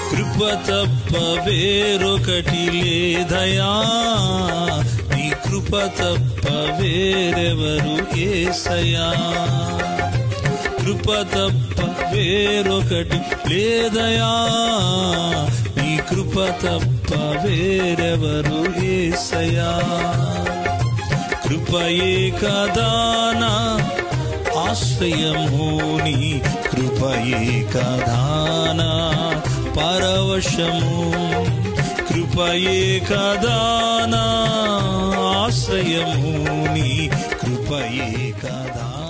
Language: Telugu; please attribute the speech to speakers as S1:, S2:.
S1: కృప తప్ప వేరొకటి లేదయా నీ కృప తప్ప వేరెవరు ఏసయా కృప తప్ప వేరొకటి లేదయా నీ కృప తప్ప వేరెవరు ఏసయా కృపయే కదానా ఆశ్రయము నీ కృపయే కదానా పరవశము కృపయే కదానా ఆశ్రయము నీ కృపయే కదా